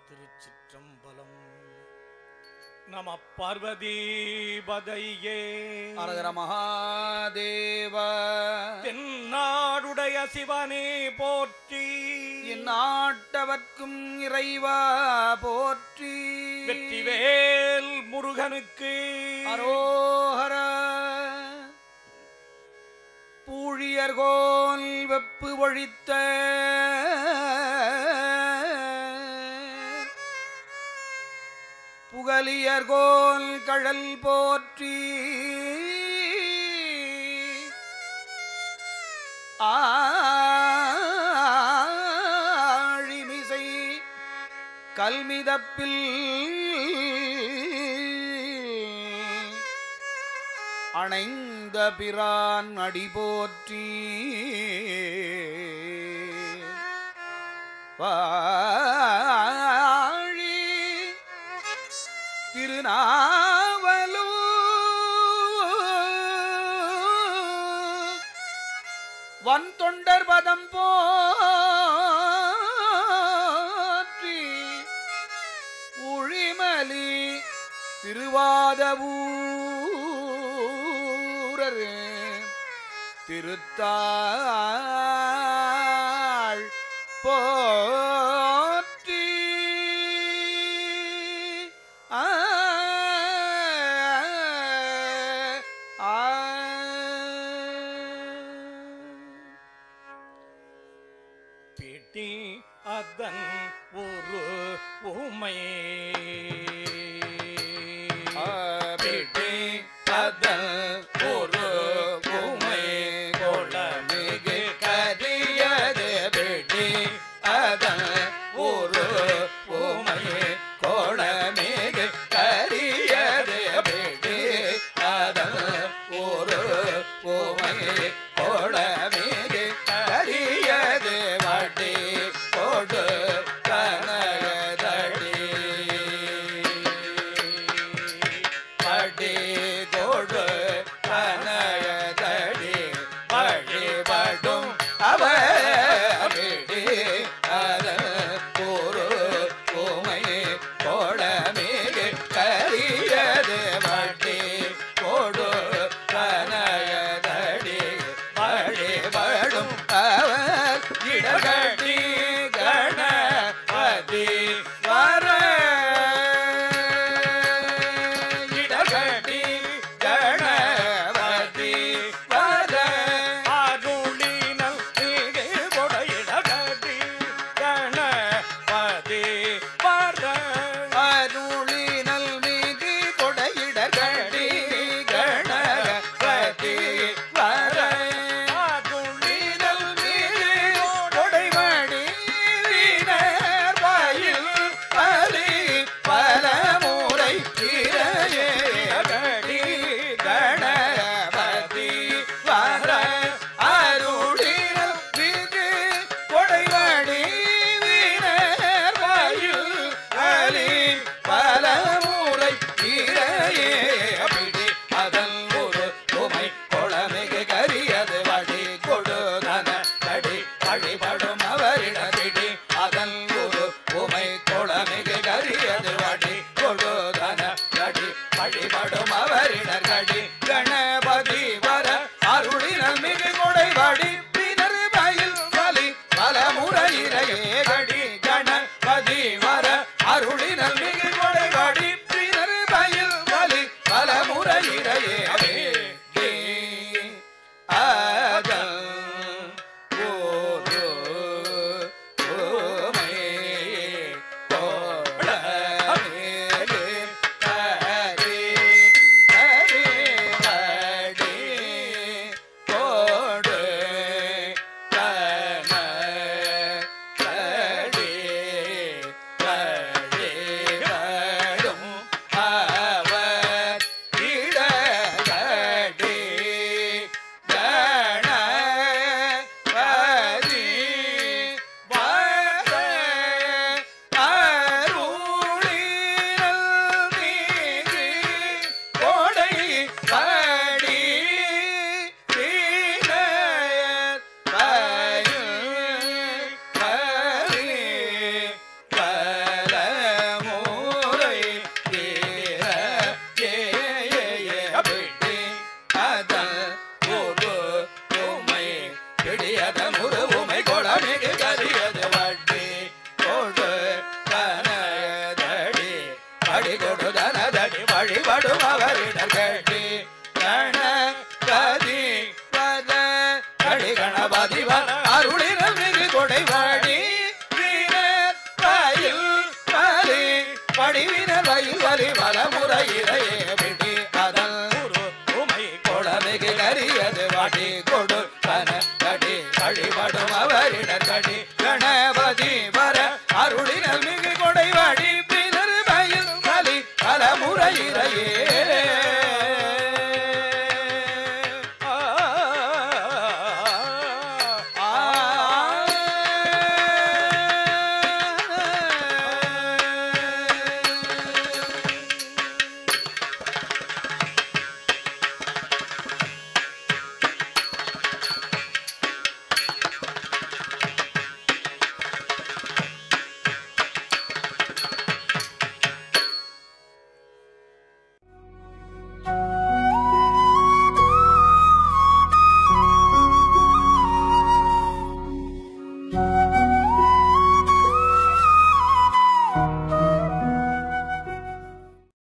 திருச்சிற்றம்பலம் நம பார்வதீபதையே அரகர மகாதேவ தென்னாடுடைய சிவனே போற்றி இந்நாட்டவர்க்கும் இறைவா போற்றி வெற்றிவேல் முருகனுக்கு அரோஹர பூழியர்கோல் வெப்பு ஒழித்த புகலியர்கோல் கழல் போற்றி ஆழிமிசை கல்மிதப்பில் அணைந்த பிரான் அடி போற்றி வாழி திருநாவலூர் வன் தொண்டர் பதம் போற்றி உழிமலி திருவாதவூரர் திருத்தாள் போற்றி ஆ ஆ பிடி அதன் ஒரு உமை பிடி அதல் ஒரு உமை கொளமிகு கரியது பிடி அதல் ஒரு உமை கொளமிகு கரியது பிடி அதல் ஒரு உமை கொளமிகு கரியது வட்டி கொடு கனகதடி படி கொடு படிவினர் வயில் வலி வலமுறையிட